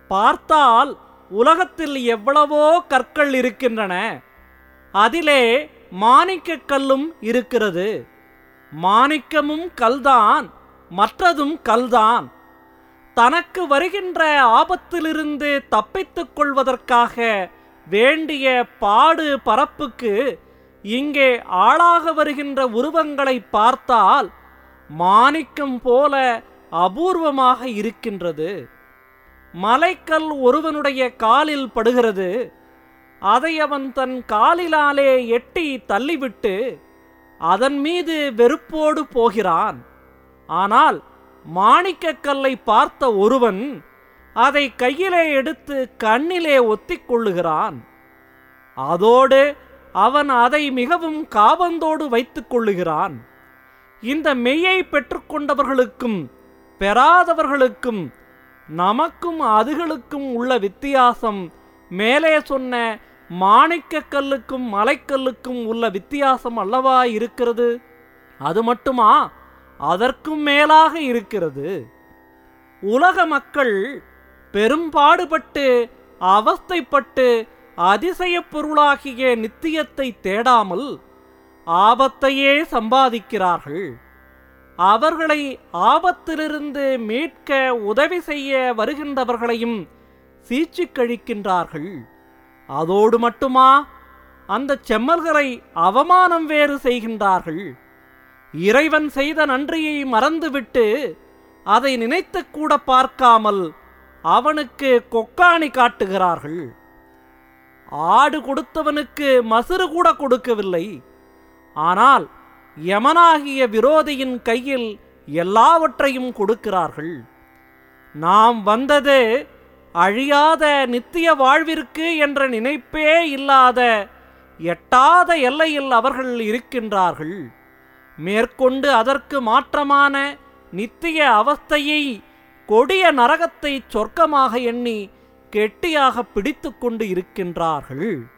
பார்த்தால் உலகத்தில் எவ்வளவோ கற்கள் இருக்கின்றன அதிலே மாணிக்கக் கல்லும் இருக்கிறது மாணிக்கமும் கல்தான் மற்றதும் கல்தான் தனக்கு வருகின்ற ஆபத்திலிருந்து தப்பித்துக் கொள்வதற்காக வேண்டிய பாடு பரப்புக்கு இங்கே ஆளாக வருகின்ற உருவங்களை பார்த்தால் மாணிக்கம் போல அபூர்வமாக இருக்கின்றது மலைக்கல் ஒருவனுடைய காலில் படுகிறது அதை அவன் தன் காலிலாலே எட்டி தள்ளிவிட்டு அதன் மீது வெறுப்போடு போகிறான் ஆனால் மாணிக்கக் கல்லை பார்த்த ஒருவன் அதை கையிலே எடுத்து கண்ணிலே ஒத்திக் கொள்ளுகிறான் அதோடு அவன் அதை மிகவும் காபந்தோடு வைத்துக் கொள்ளுகிறான் இந்த மெய்யை பெற்றுக்கொண்டவர்களுக்கும் பெறாதவர்களுக்கும் நமக்கும் அதுகளுக்கும் உள்ள வித்தியாசம் மேலே சொன்ன மாணிக்கக் கல்லுக்கும் மலைக்கல்லுக்கும் உள்ள வித்தியாசம் அல்லவா இருக்கிறது அது மட்டுமா அதற்கும் மேலாக இருக்கிறது உலக மக்கள் பெரும்பாடுபட்டு அவஸ்தைப்பட்டு அதிசயப் பொருளாகிய நித்தியத்தை தேடாமல் ஆபத்தையே சம்பாதிக்கிறார்கள் அவர்களை ஆபத்திலிருந்து மீட்க உதவி செய்ய வருகின்றவர்களையும் சீச்சிக் கழிக்கின்றார்கள் அதோடு மட்டுமா அந்த செம்மல்களை அவமானம் வேறு செய்கின்றார்கள் இறைவன் செய்த நன்றியை மறந்துவிட்டு அதை நினைத்து கூட பார்க்காமல் அவனுக்கு கொக்காணி காட்டுகிறார்கள் ஆடு கொடுத்தவனுக்கு மசுறு கூட கொடுக்கவில்லை ஆனால் யமனாகிய விரோதியின் கையில் எல்லாவற்றையும் கொடுக்கிறார்கள் நாம் வந்தது அழியாத நித்திய வாழ்விற்கு என்ற நினைப்பே இல்லாத எட்டாத எல்லையில் அவர்கள் இருக்கின்றார்கள் மேற்கொண்டு அதற்கு மாற்றமான நித்திய அவஸ்தையை கொடிய நரகத்தை சொர்க்கமாக எண்ணி கெட்டியாக பிடித்து கொண்டு இருக்கின்றார்கள்